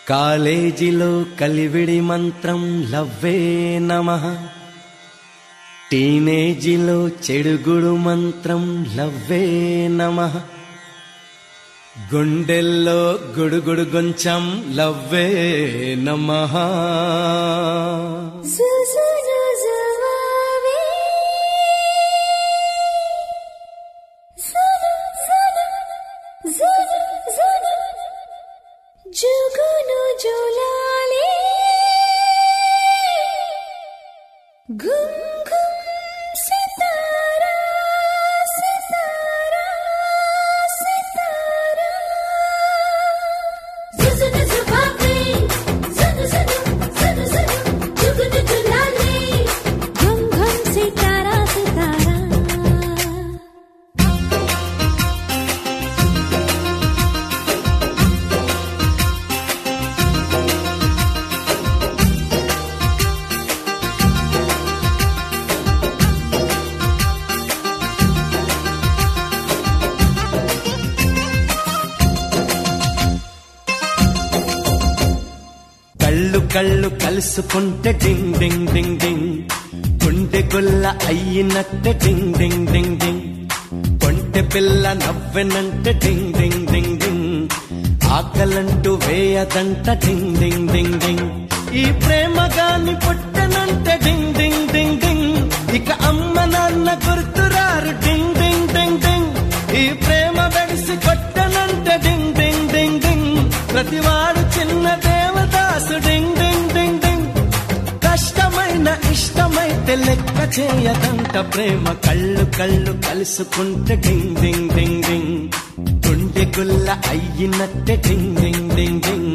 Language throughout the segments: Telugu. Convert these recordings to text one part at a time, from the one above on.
కాలేజీలో కలివిడి మంత్రం లవ్వే నమ టీనేజీలో చెడుగుడు మంత్రం లవ్వే నమ గుండెల్లో గుడుగుడు గొంచం లవ్వే నమ సుసునుజువావే సును సును జును జును జుగును జులాలి గుమ్ గుమ్ సితారా సితారా సితారా జుజును జువావే జును జును జును జును జుగును జులాలి గుమ్ గుమ్ సితారా సితారా కళ్ళు కళ్ళు కలుసుకుంటే డింగ్ డింగ్ డింగ్ డింగ్ గుండె గుల్ల అయ్యినట్టే డింగ్ డింగ్ డింగ్ డింగ్ కొంటె పిల్ల నవ్వెనంటే డింగ్ డింగ్ డింగ్ డింగ్ ఆకలంటూ వేయదంట డింగ్ డింగ్ డింగ్ డింగ్ ఈ ప్రేమ గాని పుట్టనంటే డింగ్ డింగ్ డింగ్ డింగ్ ఇక అమ్మ నాన్న గుర్తురారు డింగ్ డింగ్ డింగ్ డింగ్ ఈ ప్రేమ వెడిసి కొట్టనంటే డింగ్ డింగ్ డింగ్ డింగ్ ప్రతివాడు చిన్న దేవదాసు డింగ్ డింగ్ డింగ్ డింగ్ కష్టమైన ఇష్టమైతే లెక్క చేయదంట ప్రేమ కళ్ళు కళ్ళు కలుసుకుంటే డింగ్ డింగ్ డింగ్ డింగ్ గుండె గుల్ల అయ్యినట్టే డింగ్ డింగ్ డింగ్ డింగ్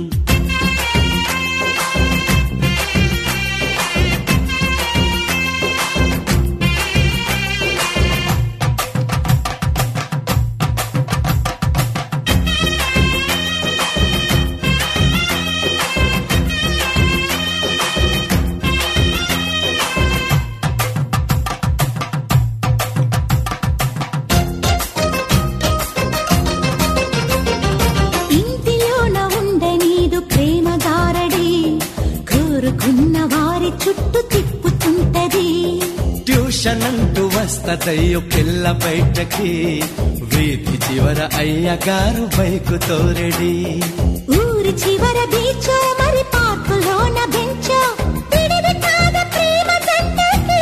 ఇంటిలోన ఉండే నీదు ప్రేమ గారడి కోరుకున్న వారి చుట్టూ తిప్పుతుంటది ట్యూషన్ అంటూ వస్తదయ్యో పిల్ల బయటకి వీధి చివర అయ్యగారు బైకు తోరెడి ఊరి చివర బీచో మరి పార్కులోన బెంచో విడిది కాద ప్రేమ జంటకి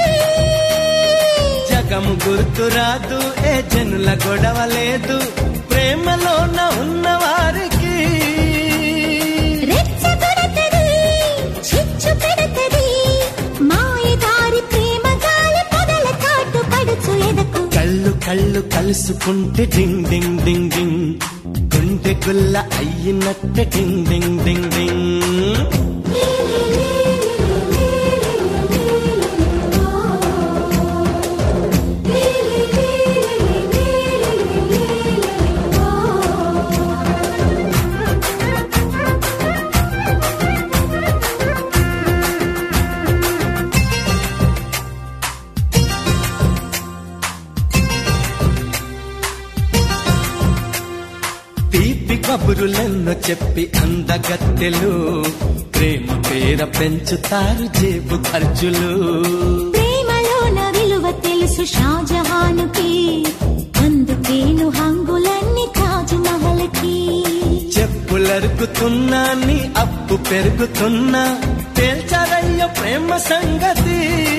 జగము గుర్తు రాదు ఏ జనుల గొడవ లేదు ప్రేమలోన ఉన్నవారికి రెచ్చగొడతది చిచ్చు పెడతది మాయదారి ప్రేమ గాలి పొదల చాటు పడుచు ఎదకు కళ్ళు కళ్ళు కలుసుకుంటే డింగ్ డింగ్ డింగ్ డింగ్ గుండె గుల్ల అయ్యినట్టే డింగ్ డింగ్ డింగ్ డింగ్ తీపి కబురులెన్నో చెప్పి అందగత్తెలు ప్రేమ పేర పెంచుతారు జేబు ఖర్చులు ప్రేమలోన విలువ తెలుసు షాజహానుకి అందుకేను హంగులన్నీ తాజ్ మహల్కి చెప్పులరుకుతున్నా నీ అప్పు పెరుగుతున్నా తేల్చారయ్య ప్రేమ సంగతి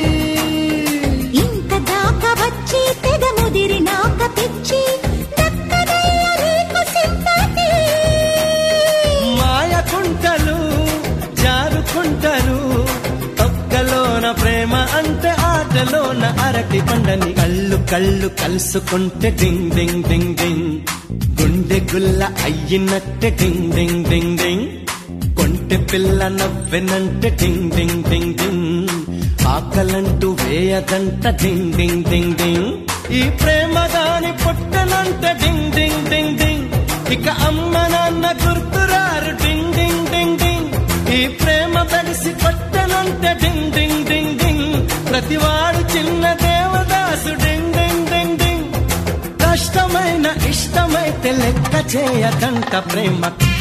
ఇంత దాకా వచ్చి తెగ ముదిరినాక పిచ్చి దక్కదయ్య నీకు సింపతి మాయకుంటలు జారుకుంటారు తొక్కలోన ప్రేమ అంటే ఆటలోన అరటి పండని కళ్ళు కళ్ళు కలుసుకుంటే డింగ్ డింగ్ డింగ్ డింగ్ గుండె గుల్ల అయ్యినట్టే డింగ్ డింగ్ డింగ్ డింగ్ కొంటె పిల్ల నవ్వెనంటే డింగ్ డింగ్ డింగ్ డింగ్ ఆకలంటూ వేయదంట డింగ్ డింగ్ డింగ్ డింగ్ ఈ ప్రేమ గాని పుట్టనంటే డింగ్ డింగ్ డింగ్ డింగ్ ఇక అమ్మ నాన్న గుర్తురారు డింగ్ డింగ్ డింగ్ డింగ్ ఈ ప్రేమ బడిసి కొట్టనంటే డింగ్ డింగ్ డింగ్ డింగ్ ప్రతివాడు చిన్న దేవదాసు డింగ్ డింగ్ డింగ్ డింగ్ కష్టమైన ఇష్టమైతే లెక్క చేయదంట ప్రేమ